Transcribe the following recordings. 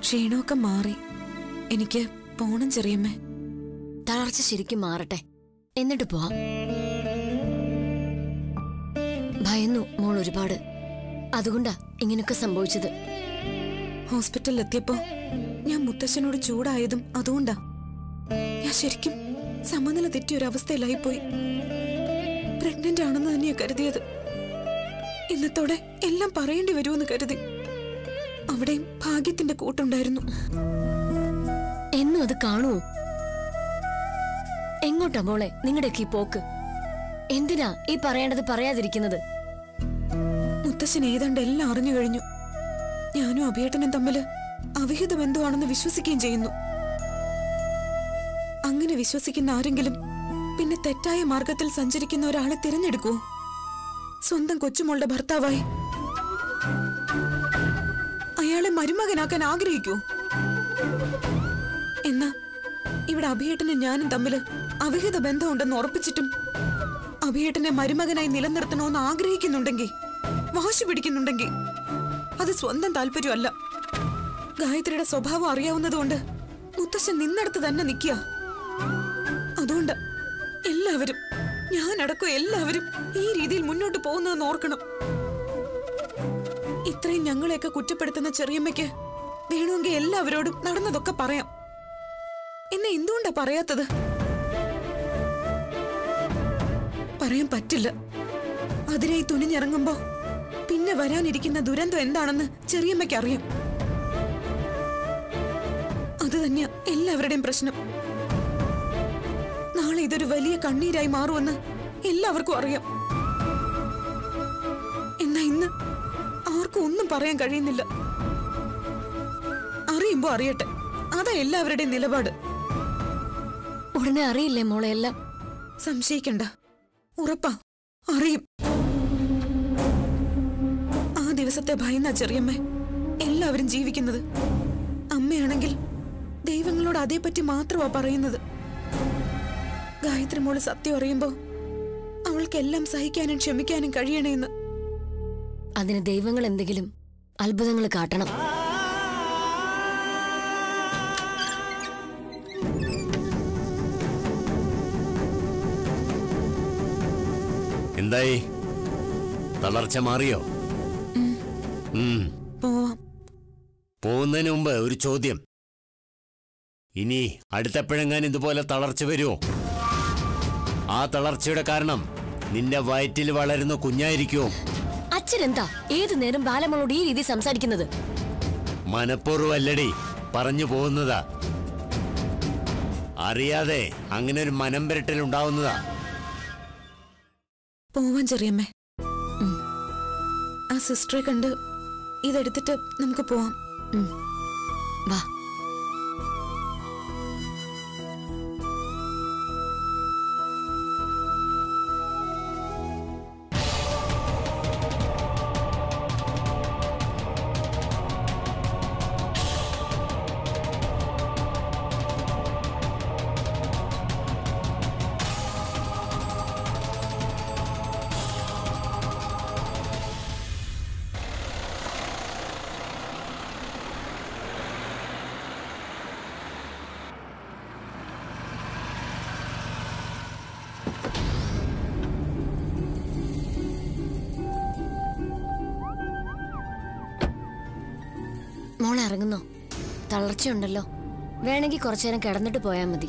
ക്ഷീണമൊക്കെ മാറി എനിക്ക് പോണം ചെറിയമ്മേ തളർച്ച ശരിക്കും മാറട്ടെ എന്നിട്ട് പോവാം ഭയന്നു മോൾ ഒരുപാട് അതുകൊണ്ടാ ഇങ്ങനൊക്കെ സംഭവിച്ചത് ഹോസ്പിറ്റലിൽ എത്തിയപ്പോ ഞാൻ മുത്തശ്ശനോട് ചൂടായതും അതുകൊണ്ടാ ഞാൻ ശരിക്കും സമനില തെറ്റിയ ഒരു അവസ്ഥയിലായി പോയി പ്രഗ്നന്റ് ആണെന്ന് തന്നെയാ കരുതിയത് ഇന്നത്തോടെ എല്ലാം പറയേണ്ടി വരുമെന്ന് കരുതി അവിടെയും ഭാഗ്യത്തിന്റെ കൂട്ടുണ്ടായിരുന്നു എന്നും അത് കാണുവോ എങ്ങോട്ടാ മോളെ നിങ്ങളുടെയൊക്കെ ഈ പോക്ക് എന്തിനാ ഈ പറയേണ്ടത് പറയാതിരിക്കുന്നത് മുത്തശ്ശൻ ഏതാണ്ട് എല്ലാം അറിഞ്ഞു കഴിഞ്ഞു ഞാനും അഭിയേട്ടനും തമ്മില് അവിഹിത ബന്ധുവാണെന്ന് വിശ്വസിക്കുകയും ചെയ്യുന്നു അങ്ങനെ വിശ്വസിക്കുന്ന ആരെങ്കിലും പിന്നെ തെറ്റായ മാർഗത്തിൽ സഞ്ചരിക്കുന്ന ഒരാളെ തിരഞ്ഞെടുക്കുവോ സ്വന്തം കൊച്ചുമോളുടെ ഭർത്താവായി അയാളെ മരുമകനാക്കാൻ ആഗ്രഹിക്കൂ എന്നാ ഇവിടെ അഭിയേട്ടനും ഞാനും തമ്മില് അവിഹിത ബന്ധമുണ്ടെന്ന് ഉറപ്പിച്ചിട്ടും അഭിയേട്ടനെ മരുമകനായി നിലനിർത്തണമെന്ന് ആഗ്രഹിക്കുന്നുണ്ടെങ്കിൽ വാശി പിടിക്കുന്നുണ്ടെങ്കിൽ അത് സ്വന്തം താല്പര്യമല്ല ഗായത്രിയുടെ സ്വഭാവം അറിയാവുന്നതുകൊണ്ട് മുത്തശ്ശൻ നിന്നടുത്ത് തന്നെ നിൽക്കുക അതുകൊണ്ട് എല്ലാവരും ഞാനടക്കം എല്ലാവരും ഈ രീതിയിൽ മുന്നോട്ട് പോകുന്നതെന്ന് ഓർക്കണം ഇത്രയും ഞങ്ങളെയൊക്കെ കുറ്റപ്പെടുത്തുന്ന ചെറിയമ്മയ്ക്ക് വേണമെങ്കിൽ എല്ലാവരോടും നടന്നതൊക്കെ പറയാം എന്നെ എന്തുകൊണ്ടാ പറയാത്തത് പറയാൻ പറ്റില്ല അതിനായി തുനിഞ്ഞിറങ്ങുമ്പോ പിന്നെ വരാനിരിക്കുന്ന ദുരന്തം എന്താണെന്ന് ചെറിയമ്മയ്ക്ക് അറിയാം അത് തന്നെയാ എല്ലാവരുടെയും പ്രശ്നം നാളെ ഇതൊരു വലിയ കണ്ണീരായി മാറുമെന്ന് എല്ലാവർക്കും അറിയാം എന്നാ ഇന്ന് ആർക്കും ഒന്നും പറയാൻ കഴിയുന്നില്ല അറിയുമ്പോ അറിയട്ടെ അതാ എല്ലാവരുടെയും നിലപാട് ഉടനെ അറിയില്ലേ മോളെ എല്ലാം സംശയിക്കണ്ട ഉറപ്പാ അറിയും ആ ദിവസത്തെ ഭയന്ന ചെറിയമ്മ എല്ലാവരും ജീവിക്കുന്നത് അമ്മയാണെങ്കിൽ ദൈവങ്ങളോട് അതേപ്പറ്റി മാത്രമാ പറയുന്നത് ഗായത്രി മോള് സത്യം അറിയുമ്പോ അവൾക്കെല്ലാം സഹിക്കാനും ക്ഷമിക്കാനും കഴിയണേന്ന് അതിന് ദൈവങ്ങൾ എന്തെങ്കിലും അത്ഭുതങ്ങൾ കാട്ടണം എന്തായി തളർച്ച മാറിയോ ഉം. പോവാം പോകുന്നതിന് മുമ്പ് ഒരു ചോദ്യം ഇനി അടുത്തപ്പോഴെങ്ങാൻ ഇതുപോലെ തളർച്ച വരുമോ ആ തളർച്ചയുടെ കാരണം നിന്റെ വയറ്റിൽ വളരുന്ന കുഞ്ഞായിരിക്കുമോ അച്ഛൻ എന്താ ഏതു നേരം ബാലമ്മളോട് ഈ രീതി സംസാരിക്കുന്നത് മനഃപൂർവ്വമല്ലടി പറഞ്ഞു പോകുന്നതാ അറിയാതെ അങ്ങനെ ഒരു മനം പുരട്ടൽ ഉണ്ടാവുന്നതാ പോവാൻ ചെറിയമ്മേ ഉം. ആ സിസ്റ്ററെ കണ്ട് ഇതെടുത്തിട്ട് നമുക്ക് പോവാം ഉം. വാ മോളെ ഇറങ്ങുന്നോ തളർച്ചയുണ്ടല്ലോ വേണമെങ്കിൽ കുറച്ചു നേരം കിടന്നിട്ട് പോയാൽ മതി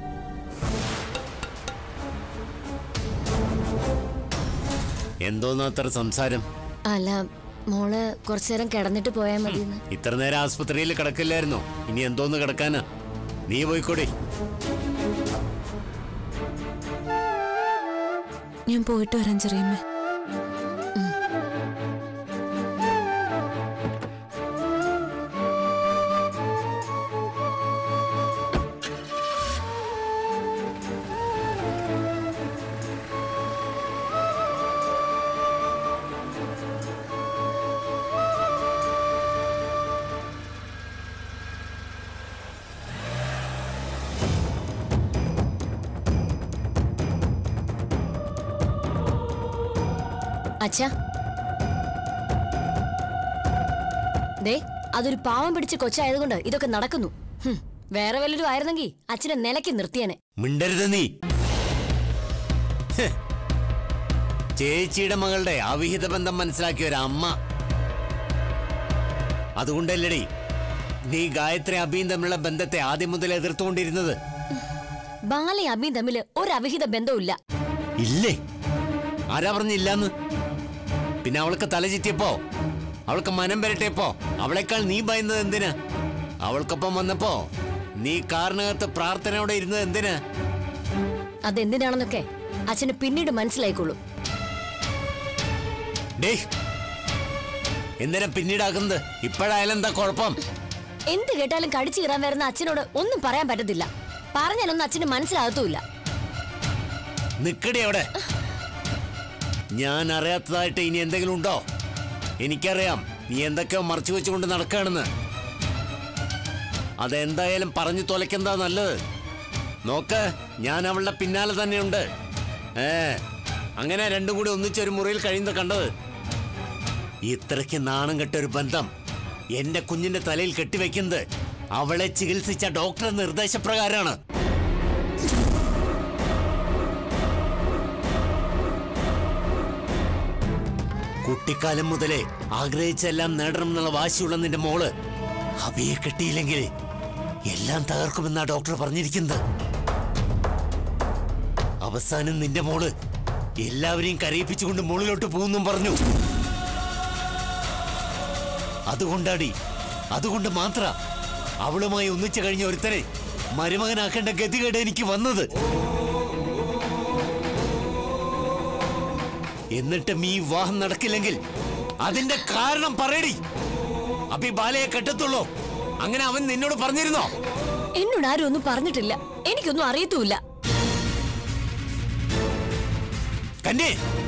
എന്തോന്ന് അത്ര സംസാരം അല്ല മോള് കുറച്ചു നേരം കിടന്നിട്ട് പോയാൽ മതി എന്ന് ഇത്ര നേരം ആസ്പത്രിയിൽ കിടക്കില്ലായിരുന്നോ ഇനി എന്തോന്ന് കിടക്കാനാ നീ പോയിക്കോടി ഞാൻ പോയിട്ട് വരാൻ ചെറിയമ്മേ അച്ഛാ ദേ അതൊരു പാവം പിടിച്ച കൊച്ചായതുകൊണ്ട് ഇതൊക്കെ നടക്കുന്നു ഹും, വേറെ വല്ലരും ആയിരുന്നെങ്കിൽ അച്ഛനെ നിലയ്ക്ക് നിർത്തിയേനെ മിണ്ടരുത് നീ ഹ്. ചേച്ചിയുടെ മകളുടെ അവിഹിത ബന്ധം മനസ്സിലാക്കിയ ഒരു അമ്മ അതുകൊണ്ടല്ലടി നീ ഗായത്രി അഭിയും തമ്മിലുള്ള ബന്ധത്തെ ആദ്യം മുതൽ എതിർത്തുകൊണ്ടിരുന്നത് ബാലയും അമ്മയും തമ്മിൽ ഒരു അവിഹിത ബന്ധവുമില്ല ഇല്ലേ ആരാ പറഞ്ഞില്ലാന്ന് പിന്നെ അവൾക്ക് തല ചുറ്റിയപ്പോ അവൾക്ക് മനം വരട്ടിയപ്പോ അവളെക്കാൾ നീ ഭയന്നത് എന്തിനാ അവൾക്കൊപ്പം വന്നപ്പോ നീ കാറിനകത്ത് പ്രാർത്ഥനയോടെ ഇരുന്നത് എന്തിനാ അതെന്തിനാണെന്നൊക്കെ അച്ഛന് പിന്നീട് മനസ്സിലായിക്കോളൂ ഡേ എന്തിനാ പിന്നീടാക്കുന്നത് ഇപ്പോഴായാലും എന്താ കുഴപ്പം എന്ത് കേട്ടാലും കടിച്ചു കീറാൻ വരുന്ന അച്ഛനോട് ഒന്നും പറയാൻ പറ്റത്തില്ല പറഞ്ഞാലൊന്നും അച്ഛന് മനസ്സിലാകത്തുമില്ല നിക്കടി അവിടെ ഞാൻ അറിയാത്തതായിട്ട് ഇനി എന്തെങ്കിലും ഉണ്ടോ എനിക്കറിയാം നീ എന്തൊക്കെയോ മറച്ചു വെച്ചുകൊണ്ട് നടക്കുകയാണെന്ന് അതെന്തായാലും പറഞ്ഞു തുലയ്ക്കെന്താ നല്ലത് നോക്ക് ഞാൻ അവളുടെ പിന്നാലെ തന്നെയുണ്ട് ഏ അങ്ങനെ രണ്ടും കൂടി ഒന്നിച്ചൊരു മുറിയിൽ കഴിയുന്നത് കണ്ടത് ഇത്രയ്ക്ക് നാണം കെട്ടൊരു ബന്ധം എന്റെ കുഞ്ഞിന്റെ തലയിൽ കെട്ടിവെക്കുന്നത് അവളെ ചികിത്സിച്ച ഡോക്ടർ നിർദ്ദേശപ്രകാരമാണ് കുട്ടിക്കാലം മുതലേ ആഗ്രഹിച്ചെല്ലാം നേടണം എന്നുള്ള വാശിയുള്ള നിന്റെ മോള് അവിയെ കിട്ടിയില്ലെങ്കിൽ എല്ലാം തകർക്കുമെന്നാ ഡോക്ടർ പറഞ്ഞിരിക്കുന്നത് അവസാനം നിന്റെ മോള് എല്ലാവരെയും കരയിപ്പിച്ചുകൊണ്ട് മുകളിലോട്ട് പോകുന്നും പറഞ്ഞു അതുകൊണ്ടാടി അതുകൊണ്ട് മാത്ര അവളുമായി ഒന്നിച്ചു കഴിഞ്ഞ ഒരുത്തനെ മരുമകനാക്കേണ്ട ഗതികേട് എനിക്ക് വന്നത് എന്നിട്ടും ഈ വിവാഹം നടക്കില്ലെങ്കിൽ അതിന്റെ കാരണം പറയടി അപ്പൊ ഈ ബാലയെ കെട്ടത്തുള്ളൂ അങ്ങനെ അവൻ നിന്നോട് പറഞ്ഞിരുന്നോ എന്നോട് ആരും ഒന്നും പറഞ്ഞിട്ടില്ല എനിക്കൊന്നും അറിയത്തുമില്ല കന്നെ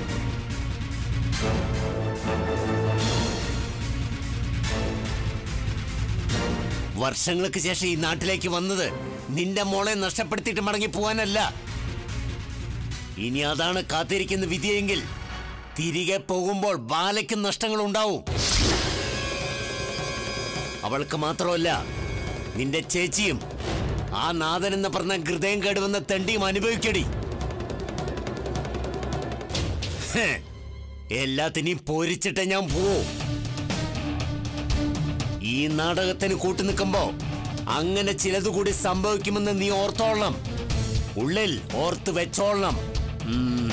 വർഷങ്ങൾക്ക് ശേഷം ഈ നാട്ടിലേക്ക് വന്നത് നിന്റെ മോളെ നഷ്ടപ്പെടുത്തിയിട്ട് മടങ്ങി പോവാനല്ല ഇനി അതാണ് കാത്തിരിക്കുന്ന വിധിയെങ്കിൽ തിരികെ പോകുമ്പോൾ ബാലയ്ക്ക് നഷ്ടങ്ങൾ ഉണ്ടാവും അവൾക്ക് മാത്രമല്ല നിന്റെ ചേച്ചിയും ആ നാഥൻ എന്ന് പറഞ്ഞ ഹൃദയം കേടുവന്ന തെണ്ടിയും അനുഭവിക്കടി ഹേ, എല്ലാത്തിനെയും പോരിച്ചിട്ട് ഞാൻ പോവൂ ഈ നാടകത്തിന് കൂട്ടുനിൽക്കുമ്പോ അങ്ങനെ ചിലത് കൂടി സംഭവിക്കുമെന്ന് നീ ഓർത്തോളണം ഉള്ളിൽ ഓർത്ത് വെച്ചോളണം ഉം.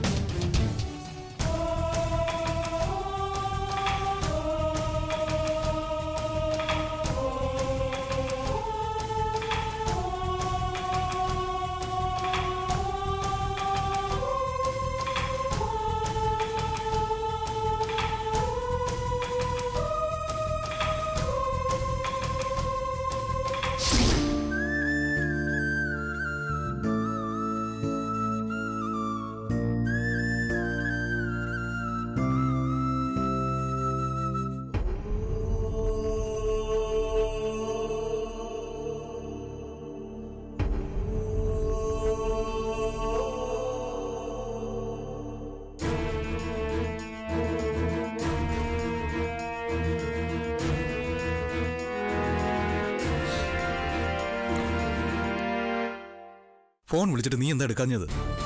ഫോൺ വിളിച്ചിട്ട് നീ എന്താ എടുക്കാഞ്ഞത്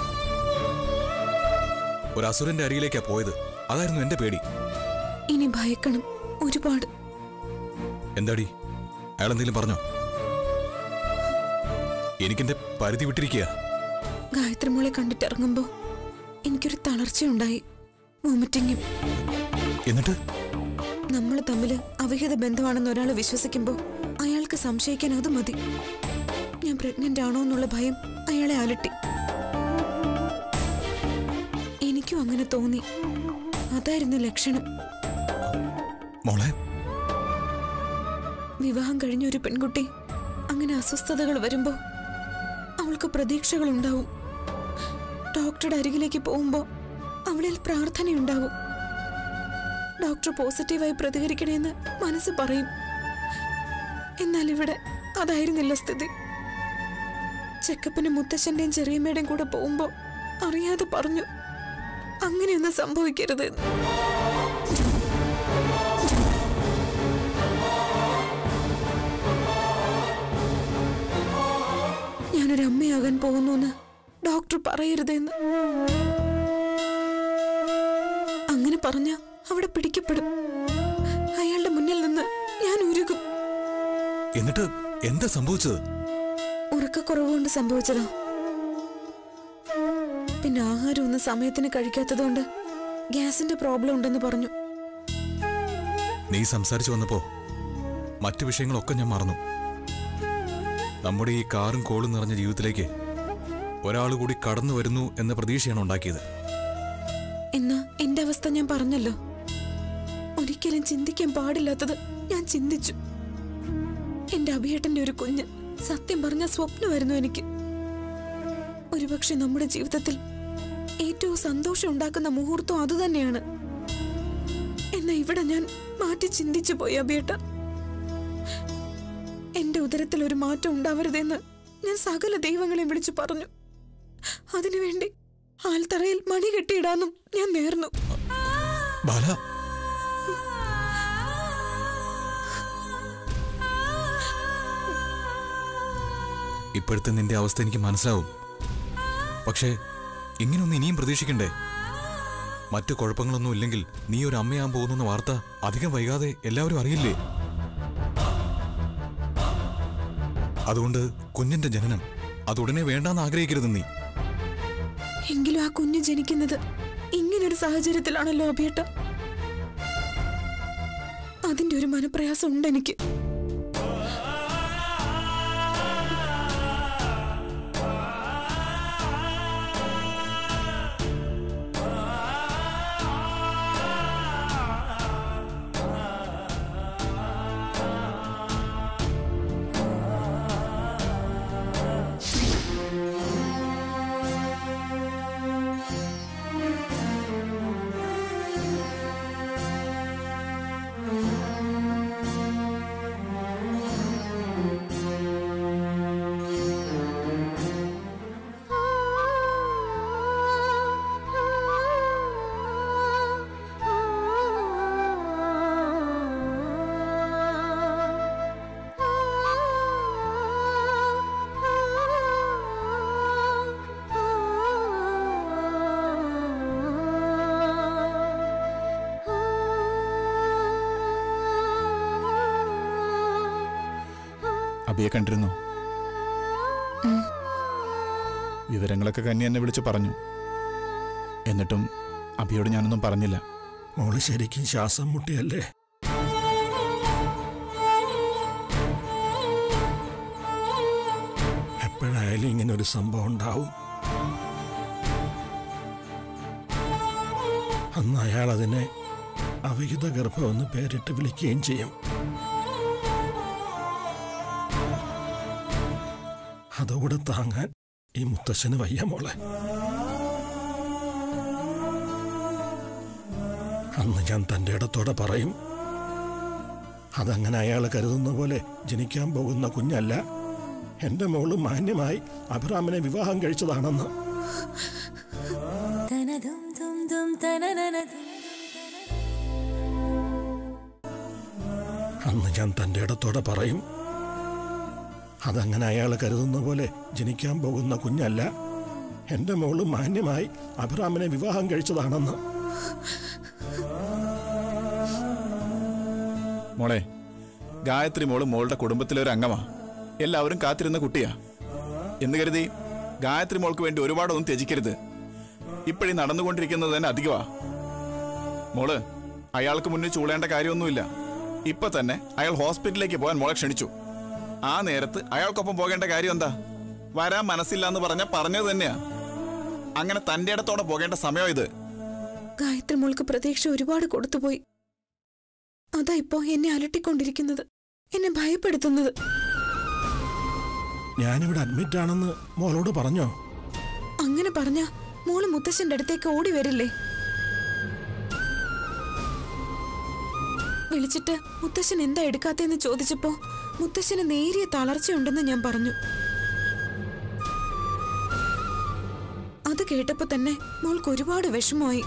ഒരു അസുരന്റെ അരിയിലേക്കാ പോയത് അതായിരുന്നു എന്റെ പേടി ഇനി ഭയക്കണം ഒരുപാട് എന്താടി അയാൾ എന്തെങ്കിലും പറഞ്ഞോ എനിക്കെന്റെ പരിധി വിട്ടിരിക്കുക ഗായത്രി മോളെ കണ്ടിട്ടിറങ്ങുമ്പോ എനിക്കൊരു തളർച്ചയുണ്ടായി വോമിറ്റിങ്ങും എന്നിട്ട് നമ്മൾ തമ്മിൽ അവിഹിത ബന്ധമാണെന്ന് ഒരാൾ വിശ്വസിക്കുമ്പോൾ അയാൾക്ക് സംശയിക്കാൻ അത് മതി ഞാൻ പ്രഗ്നന്റ് ആണോ എന്നുള്ള ഭയം അയാളെ അലട്ടി എനിക്കും അങ്ങനെ തോന്നി അതായിരുന്നു ലക്ഷണം മോളെ വിവാഹം കഴിഞ്ഞ ഒരു പെൺകുട്ടി അങ്ങനെ അസ്വസ്ഥതകൾ വരുമ്പോ അവൾക്ക് പ്രതീക്ഷകൾ ഉണ്ടാവും ഡോക്ടറുടെ അരികിലേക്ക് പോകുമ്പോ അവളിൽ പ്രാർത്ഥനയുണ്ടാവും ഡോക്ടർ പോസിറ്റീവായി പ്രതികരിക്കണേന്ന് മനസ്സ് പറയും എന്നാൽ ഇവിടെ അതായിരുന്നില്ല സ്ഥിതി ചെക്കപ്പിന് മുത്തശ്ശന്റെയും ചെറിയമ്മയുടെയും കൂടെ പോകുമ്പോ അറിയാതെ പറഞ്ഞു അങ്ങനെയൊന്നും സംഭവിക്കരുത് എന്ന്. ഒരമ്മയാകാൻ പോകുന്നു ഡോക്ടർ പറയരുതെന്ന് അങ്ങനെ പറഞ്ഞ അവിടെ പിടിക്കപ്പെടും അയാളുടെ മുന്നിൽ നിന്ന് ഞാൻ ഉരുകും എന്നിട്ട് എന്താ സംഭവിച്ചത് ഉറക്കക്കുറവ് കൊണ്ട് സംഭവിച്ചതാ പിന്നെ ആഹാരം ഒന്നും സമയത്തിന് കഴിക്കാത്തതുകൊണ്ട് ഗ്യാസിന്റെ പ്രോബ്ലം ഉണ്ടെന്ന് പറഞ്ഞു നീ സംസാരിച്ചു വന്നപ്പോ മറ്റു വിഷയങ്ങളൊക്കെ ഞാൻ മറന്നു നമ്മുടെ ഈ കാറും കോളും നിറഞ്ഞ ജീവിതത്തിലേക്ക് ഒരാൾ കൂടി കടന്നു വരുന്നു എന്ന പ്രതീക്ഷയാണ് ഉണ്ടാക്കിയത് എന്നാ എന്റെ അവസ്ഥ ഞാൻ പറഞ്ഞല്ലോ ഒരിക്കലും ചിന്തിക്കാൻ പാടില്ലാത്തത് ഞാൻ ചിന്തിച്ചു എന്റെ അഭിയേട്ടന്റെ ഒരു കുഞ്ഞ് സത്യം പറഞ്ഞ സ്വപ്നമായിരുന്നു എനിക്ക് ഒരുപക്ഷെ നമ്മുടെ ജീവിതത്തിൽ ഏറ്റവും സന്തോഷം ഉണ്ടാക്കുന്ന മുഹൂർത്തം അതുതന്നെയാണ് എന്നാ ഇവിടെ ഞാൻ മാറ്റി ചിന്തിച്ചു പോയി അഭിയേട്ട എന്റെ ഉദരത്തിൽ ഒരു മാറ്റം ഉണ്ടാവരുതെന്ന് ഞാൻ സകല ദൈവങ്ങളെയും വിളിച്ചു പറഞ്ഞു അതിനുവേണ്ടി ആൽത്തറയിൽ മണി കെട്ടിയിടാനും ഞാൻ നേർന്നു ബാല ഇപ്പോഴത്തെ നിന്റെ അവസ്ഥ എനിക്ക് മനസ്സിലാവും പക്ഷേ ഇങ്ങനൊന്നും ഇനിയും പ്രതീക്ഷിക്കണ്ടേ മറ്റു കുഴപ്പങ്ങളൊന്നും ഇല്ലെങ്കിൽ നീ ഒരു അമ്മയാൻ പോകുന്ന വാർത്ത അധികം വൈകാതെ എല്ലാവരും അറിയില്ലേ അതുകൊണ്ട് കുഞ്ഞിന്റെ ജനനം അതുടനെ വേണ്ടാന്ന് ആഗ്രഹിക്കരുത് നീ എങ്കിലും ആ കുഞ്ഞ് ജനിക്കുന്നത് ഇങ്ങനൊരു സാഹചര്യത്തിലാണല്ലോ അഭിയേട്ട അതിന്റെ ഒരു മനപ്രയാസം ഉണ്ട് എനിക്ക് അബിയെ കണ്ടിരുന്നോ വിവരങ്ങളൊക്കെ കന്നി എന്നെ വിളിച്ച് പറഞ്ഞു എന്നിട്ടും അബിയോട് ഞാനൊന്നും പറഞ്ഞില്ല മോള് ശരിക്കും ശ്വാസം മുട്ടിയല്ലേ എപ്പോഴായാലും ഇങ്ങനെ ഒരു സംഭവം ഉണ്ടാവും അന്ന് അയാൾ അതിനെ അവിഹിത ഗർഭമെന്ന് പേരിട്ട് വിളിക്കുകയും ചെയ്യും അതുകൂടെ താങ്ങാൻ ഈ മുത്തശ്ശന് വയ്യ മോളെ അന്ന് ഞാൻ തൻ്റെ ഇടത്തോടെ പറയും അതങ്ങനെ അയാൾ കരുതുന്ന പോലെ ജനിക്കാൻ പോകുന്ന കുഞ്ഞല്ല എൻ്റെ മോള് മാന്യമായി അഭിറാമിനെ വിവാഹം കഴിച്ചതാണെന്ന് അന്ന് ഞാൻ തൻ്റെ ഇടത്തോടെ പറയും അതങ്ങനെ അയാൾ കരുതുന്ന പോലെ ജനിക്കാൻ പോകുന്ന കുഞ്ഞല്ല എൻ്റെ മോള് മാന്യമായി അഭിറാമിനെ വിവാഹം കഴിച്ചതാണെന്ന് മോളെ ഗായത്രി മോള് മോളുടെ കുടുംബത്തിലെ ഒരു അംഗമാ എല്ലാവരും കാത്തിരുന്ന കുട്ടിയാ എന്ന് കരുതി ഗായത്രി മോൾക്ക് വേണ്ടി ഒരുപാടൊന്നും ത്യജിക്കരുത് ഇപ്പോഴീ നടന്നുകൊണ്ടിരിക്കുന്നത് തന്നെ അധികമാ മോള് അയാൾക്ക് മുന്നിൽ ചൂളേണ്ട കാര്യമൊന്നുമില്ല ഇപ്പൊ തന്നെ അയാൾ ഹോസ്പിറ്റലിലേക്ക് പോകാൻ മോളെ ക്ഷണിച്ചു ആ നേരത്ത് അയാൾക്കൊപ്പം പോകേണ്ട കാര്യം എന്താ വരാൻ മനസ്സില്ല എന്ന് പറഞ്ഞ പറഞ്ഞത് തന്നെയാ അങ്ങനെ തന്റെ ഇടത്തോടെ പോകേണ്ട സമയം ഇത് ഗായത്രി മോൾക്ക് പ്രതീക്ഷ ഒരുപാട് കൊടുത്തുപോയി അതാ ഇപ്പോ എന്നെ അലട്ടിക്കൊണ്ടിരിക്കുന്നത് എന്നെ ഭയപ്പെടുത്തുന്നത് ഞാനിവിടെ അഡ്മിറ്റ് ആണെന്ന് മോളോട് പറഞ്ഞോ അങ്ങനെ പറഞ്ഞ മോള് മുത്തശ്ശന്റെ അടുത്തേക്ക് ഓടി വരില്ലേ വിളിച്ചിട്ട് മുത്തശ്ശൻ എന്താ എടുക്കാത്തേന്ന് ചോദിച്ചപ്പോ മുത്തശ്ശന് നേരിയ തളർച്ചയുണ്ടെന്ന് ഞാൻ പറഞ്ഞു അത് കേട്ടപ്പോ തന്നെ മോൾക്ക് ഒരുപാട് വിഷമമായി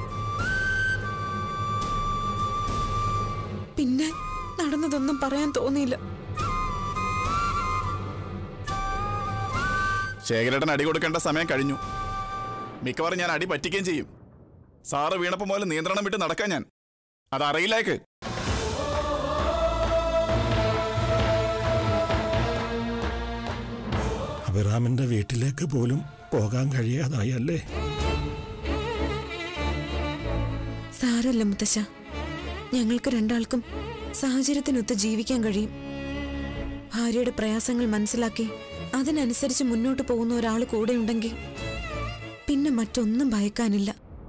പിന്നെ നടന്നതൊന്നും പറയാൻ തോന്നിയില്ല ശേഖരേട്ടൻ അടി കൊടുക്കേണ്ട സമയം കഴിഞ്ഞു മിക്കവാറും ഞാൻ അടി പറ്റിക്കുകയും ചെയ്യും സാറ് വീണപ്പം മുതൽ നിയന്ത്രണം വിട്ട് നടക്കാൻ ഞാൻ അതറിയില്ലേക്ക് അഭിറാമിന്റെ വീട്ടിലേക്ക് പോലും പോകാൻ കഴിയാതായി അല്ലേ സാരല്ല മുത്തശ്ശ ഞങ്ങൾക്ക് രണ്ടാൾക്കും സാഹചര്യത്തിനൊത്ത് ജീവിക്കാൻ കഴിയും ഭാര്യയുടെ പ്രയാസങ്ങൾ മനസ്സിലാക്കി അതിനനുസരിച്ച് മുന്നോട്ട് പോകുന്ന ഒരാൾ കൂടെ ഉണ്ടെങ്കിൽ പിന്നെ മറ്റൊന്നും ഭയക്കാനില്ല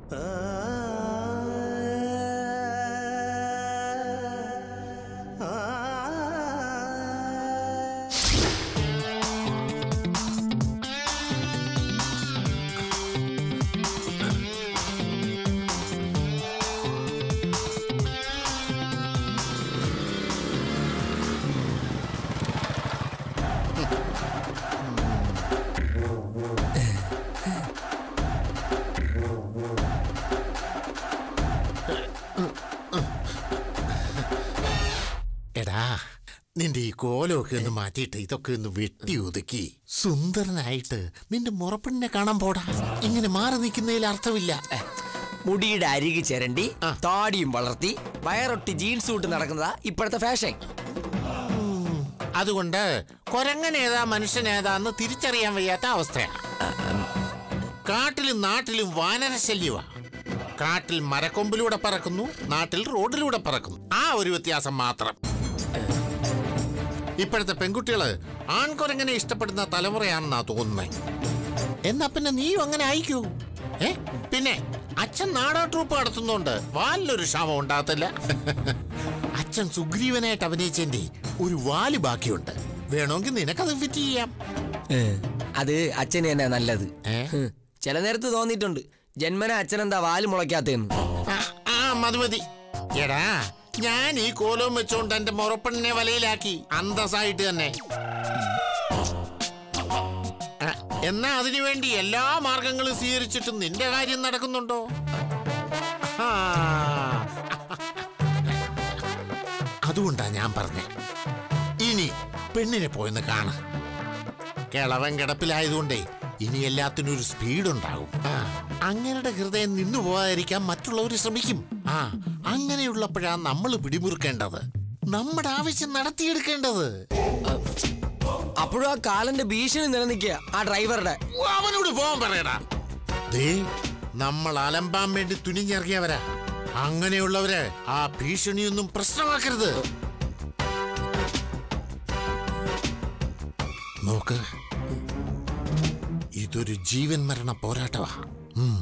എടാ നിന്റെ ഈ കോലമൊക്കെ ഒന്ന് മാറ്റിയിട്ട് ഇതൊക്കെ ഒന്ന് വെട്ടി ഒതുക്കി സുന്ദരനായിട്ട് നിന്റെ മുറപ്പെണ്ണിനെ കാണാൻ പോടാ ഇങ്ങനെ മാറി നിൽക്കുന്നതിൽ അർത്ഥമില്ല മുടിയുടെ അരികി ചിരണ്ടി താടിയും വളർത്തി വയറൊട്ടി ജീൻസ് ഇട്ട് നടക്കുന്നതാ ഇപ്പോഴത്തെ ഫാഷൻ അതുകൊണ്ട് കൊരങ്ങനേതാ മനുഷ്യനേതാന്ന് തിരിച്ചറിയാൻ വയ്യാത്ത അവസ്ഥയാണ് കാട്ടിലും നാട്ടിലും വാനരശല്യമാ കാട്ടിൽ മരക്കൊമ്പിലൂടെ പറക്കുന്നു നാട്ടിൽ റോഡിലൂടെ പറക്കുന്നു ആ ഒരു വ്യത്യാസം മാത്രം ഇപ്പോഴത്തെ പെൺകുട്ടികള് ആൺകൊരങ്ങനെ ഇഷ്ടപ്പെടുന്ന തലമുറയാണെന്നാ തോന്നുന്നത് എന്നാ പിന്നെ നീയും അങ്ങനെ അയക്കൂ ഏ പിന്നെ അച്ഛൻ നാടോ ട്രൂപ്പ് നടത്തുന്നോണ്ട് വാലിലൊരു ക്ഷാമം ഉണ്ടാകത്തില്ല അച്ഛൻ സുഗ്രീവനായിട്ട് അഭിനയിച്ചതിന്റെ ഒരു വാല് ബാക്കിയുണ്ട് വേണമെങ്കിൽ നിനക്കത് ഫിറ്റ് ചെയ്യാം അത് അച്ഛന് തന്നെ നല്ലത് ഏ? ഹ്, ചില നേരത്ത് തോന്നിയിട്ടുണ്ട് ജന്മന അച്ഛനെന്താ വാല് മുളയ്ക്കാത്തേന്ന് ആ, ആ മതി മതി എടാ ഞാൻ ഈ കോലവും വെച്ചോണ്ട് എന്റെ മുറപ്പെണ്ണിനെ വലയിലാക്കി അന്തസ്സായിട്ട് തന്നെ ആ, എന്നാ അതിനു വേണ്ടി എല്ലാ മാർഗങ്ങളും സ്വീകരിച്ചിട്ടും നിന്റെ കാര്യം നടക്കുന്നുണ്ടോ ആ. അതുകൊണ്ടാ ഞാൻ പറഞ്ഞേ ഇനി പെണ്ണിനെ പോയെന്ന് കാണ കിളവൻ കിടപ്പിലായതുകൊണ്ടേ ഇനി എല്ലാത്തിനും ഒരു സ്പീഡ് ഉണ്ടാകും ആ, അങ്ങയുടെ ഹൃദയം നിന്നു പോകാതിരിക്കാൻ മറ്റുള്ളവർ ശ്രമിക്കും ആ അങ്ങനെയുള്ളപ്പോഴാ നമ്മൾ പിടിമുറുക്കേണ്ടത് നമ്മുടെ ആവശ്യം നടത്തിയെടുക്കേണ്ടത് അപ്പോഴും ആ കാലന്റെ ഭീഷണി നിലനിൽക്കുക ആ ഡ്രൈവറുടെ ഓ, അവനോട് പോവാൻ പറയടാ ദേ നമ്മൾ അലമ്പാൻ വേണ്ടി തുനിഞ്ഞിറങ്ങിയവരാ അങ്ങനെയുള്ളവരെ ആ ഭീഷണിയൊന്നും പ്രശ്നമാക്കരുത് നോക്ക് ഇതൊരു ജീവൻ മരണ പോരാട്ടമാ ഉം.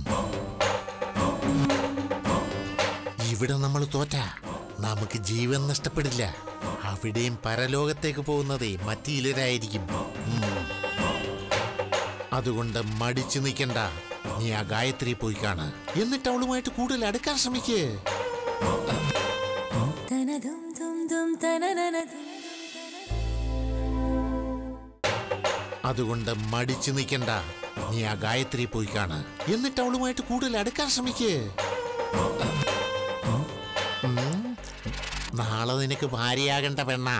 ഇവിടെ നമ്മൾ തോറ്റ നമുക്ക് ജീവൻ നഷ്ടപ്പെടില്ല അവിടെയും പരലോകത്തേക്ക് പോകുന്നതേ മറ്റിലരായിരിക്കും അതുകൊണ്ട് മടിച്ചു നിൽക്കണ്ട നീ ആ ഗായത്രി പോയി കാണ് എന്നിട്ട് അവളുമായിട്ട് കൂടുതൽ അടുക്കാൻ ശ്രമിക്ക് അതുകൊണ്ട് മടിച്ചു നിൽക്കണ്ട നീ ആ ഗായത്രി പോയി കാണ് എന്നിട്ട് അവളുമായിട്ട് കൂടുതൽ അടുക്കാൻ ശ്രമിക്ക് ഉം. നാളെ നിനക്ക് ഭാര്യയാകേണ്ട പെണ്ണാ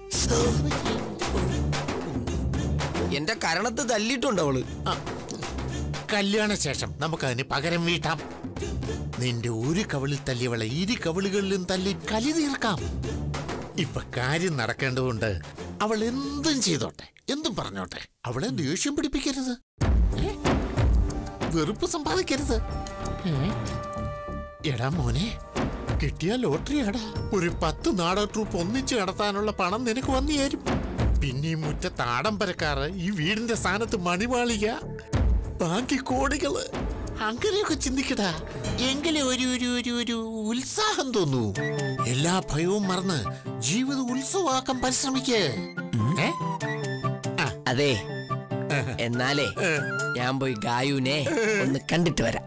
എന്റെ കരണത്ത് തല്ലിയിട്ടുണ്ട് അവള് ആ, കല്യാണശേഷം നമുക്കതിന് പകരം വീട്ടാം നിന്റെ ഒരു കവിളിൽ തല്ലിയവളെ ഇരു കവിളുകളിലും തല്ലി കലി തീർക്കാം ഇപ്പൊ കാര്യം നടക്കേണ്ടതുകൊണ്ട് അവൾ എന്തും ചെയ്തോട്ടെ എന്തും പറഞ്ഞോട്ടെ അവളെ ദേഷ്യം പിടിപ്പിക്കരുത് ഏ? വെറുപ്പ് സമ്പാദിക്കരുത് ഏ? എടാ മോനെ കിട്ടിയ ലോട്ടറിയാടാ ഒരു പത്ത് നാടക ട്രൂപ്പ് ഒന്നിച്ച് നടത്താനുള്ള പണം നിനക്ക് വന്നു തരും പിന്നെ ഈ മുറ്റത്ത് ആഡംബരക്കാറ് ഈ വീടിന്റെ സ്ഥാനത്ത് മണിമാളിക ബാക്കി കോടികള് അങ്ങനെയൊക്കെ ചിന്തിക്കടാ എങ്കിലേ ഒരു ഒരു ഒരു ഒരു ഉത്സാഹം തോന്നൂ എല്ലാ ഭയവും മറന്ന് ജീവിതം ഉത്സവമാക്കാൻ പരിശ്രമിക്കേ ഏ അതെ എന്നാലേ ഞാൻ പോയി ഗായുവിനെ ഒന്ന് കണ്ടിട്ട് വരാം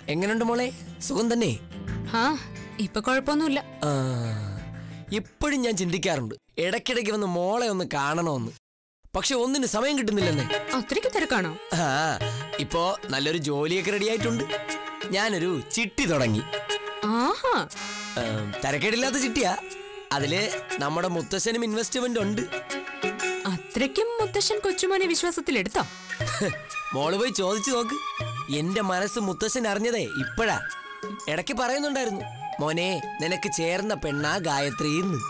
എങ്ങനെയുണ്ട് മോളെ സുഖം തന്നെ ആ ഇപ്പൊ കുഴപ്പമൊന്നുമില്ല ആ, ഇപ്പോഴും ഞാൻ ചിന്തിക്കാറുണ്ട് ഇടയ്ക്കിടയ്ക്ക് വന്ന് മോളെ ഒന്ന് കാണണമെന്ന് പക്ഷെ ഒന്നിന് സമയം കിട്ടുന്നില്ലെന്നേ അത്രയ്ക്ക് തിരക്കാണോ ആ ഇപ്പോ നല്ലൊരു ജോലിയൊക്കെ റെഡി ആയിട്ടുണ്ട് ഞാനൊരു ചിട്ടി തുടങ്ങി ആഹാ ആ, തരക്കേടില്ലാത്ത ചിട്ടിയാ അതില് നമ്മുടെ മുത്തശ്ശനും ഇൻവെസ്റ്റ്മെന്റ് ഉണ്ട് അത്രയ്ക്കും മുത്തശ്ശൻ കൊച്ചുമോനെ വിശ്വാസത്തിലെടുത്തോ മോള് പോയി ചോദിച്ചു നോക്ക് എന്റെ മനസ്സ് മുത്തശ്ശൻ അറിഞ്ഞതേ ഇപ്പോഴാ ഇടയ്ക്ക് പറയുന്നുണ്ടായിരുന്നു മോനെ നിനക്ക് ചേർന്ന പെണ്ണാ ഗായത്രി എന്ന്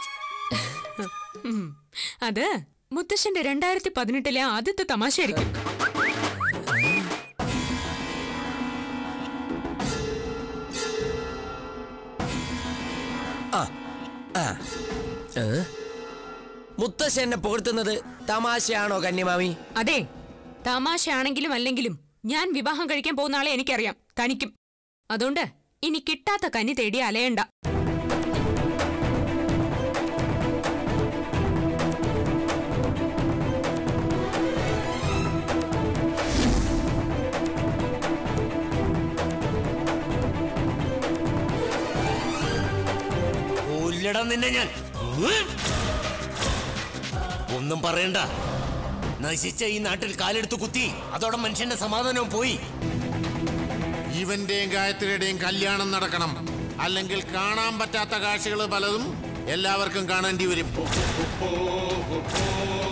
ഉം. അത് മുത്തശ്ശന്റെ രണ്ടായിരത്തി പതിനെട്ടിലെ ആദ്യത്തെ തമാശയായിരിക്കും ഏ? മുത്തശ്ശൻ എന്നെ പുകഴ്ത്തുന്നത് തമാശയാണോ കന്യമാമി അതെ തമാശയാണെങ്കിലും അല്ലെങ്കിലും ഞാൻ വിവാഹം കഴിക്കാൻ പോകുന്ന ആളെ എനിക്കറിയാം തനിക്കും അതുകൊണ്ട് ഇനി കിട്ടാത്ത കന്നി തേടി അലയണ്ട കൊല്ലടാ നിന്നെ ഞാൻ ഉം. ഒന്നും പറയണ്ട നശിച്ച ഈ നാട്ടിൽ കാലെടുത്ത് കുത്തി അതോടെ മനുഷ്യന്റെ സമാധാനവും പോയി ഇവന്റെയും ഗായത്രിയുടെയും കല്യാണം നടക്കണം അല്ലെങ്കിൽ കാണാൻ പറ്റാത്ത കാഴ്ചകൾ പലതും എല്ലാവർക്കും കാണേണ്ടി വരും